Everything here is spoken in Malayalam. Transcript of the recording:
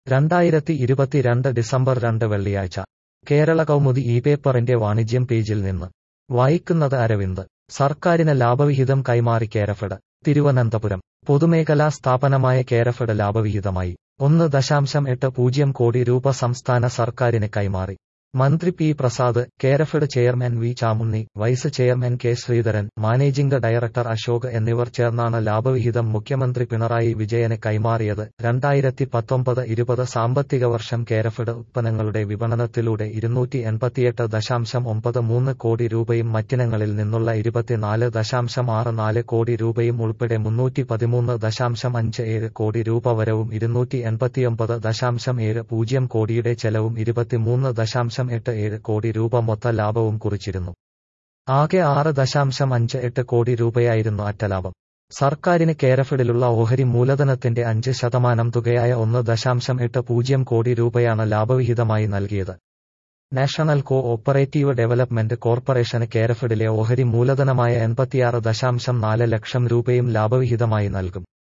രണ്ടായിരത്തി ഇരുപത്തിരണ്ട് ഡിസംബർ രണ്ട് വെള്ളിയാഴ്ച കേരള കൗമുദി ഈ പേപ്പറിന്റെ വാണിജ്യം പേജിൽ നിന്ന് വായിക്കുന്നത് അരവിന്ദ് സർക്കാരിന് ലാഭവിഹിതം കൈമാറി കേരഫെഡ് തിരുവനന്തപുരം പൊതുമേഖലാ സ്ഥാപനമായ കേരഫെഡ് ലാഭവിഹിതമായി ഒന്ന് ദശാംശം എട്ട് പൂജ്യം കോടി രൂപ സംസ്ഥാന സർക്കാരിന് കൈമാറി മന്ത്രി P Prasad Kerafed chairman V Chamunni vice chairman K Sreedharan managing director Ashok എന്നിവർ ചേർന്നാണ് ലാഭവിഹിതം മുഖ്യമന്ത്രി പിണറായി വിജയന് കൈമാറിയത് രണ്ടായിരത്തി പത്തൊമ്പത് ഇരുപത് സാമ്പത്തിക വർഷം കേരഫെഡ് ഉത്പന്നങ്ങളുടെ വിപണനത്തിലൂടെ ഇരുന്നൂറ്റി എൺപത്തിയെട്ട് ദശാംശം ഒമ്പത് മൂന്ന് കോടി രൂപയും മറ്റിനങ്ങളിൽ നിന്നുള്ള ഇരുപത്തിനാല് ദശാംശം ആറ് നാല് കോടി രൂപയും ഉൾപ്പെടെ മുന്നൂറ്റി പതിമൂന്ന് ദശാംശം അഞ്ച് ഏഴ് കോടി രൂപ വരവും ഇരുന്നൂറ്റി എൺപത്തിയൊമ്പത് ദശാംശം ഏഴ് പൂജ്യം കോടിയുടെ ചെലവും ഇരുപത്തിമൂന്ന് ദശാംശം എട്ട് ഏഴ് കോടി രൂപ മൊത്ത ലാഭവും കുറിച്ചിരുന്നു ആകെ ആറ് ദശാംശം അഞ്ച് എട്ട് കോടി രൂപയായിരുന്നു അറ്റലാഭം സർക്കാരിന് കേരഫിഡിലുള്ള ഓഹരി മൂലധനത്തിന്റെ അഞ്ച് ശതമാനം തുകയായ ഒന്ന് ദശാംശം എട്ട് പൂജ്യം കോടി രൂപയാണ് ലാഭവിഹിതമായി നൽകിയത് നാഷണൽ കോ ഓപ്പറേറ്റീവ് ഡെവലപ്മെന്റ് കോർപ്പറേഷന് കേരഫിഡിലെ ഓഹരി മൂലധനമായ എൺപത്തിയാറ് ദശാംശം നാല് ലക്ഷം രൂപയും ലാഭവിഹിതമായി നൽകും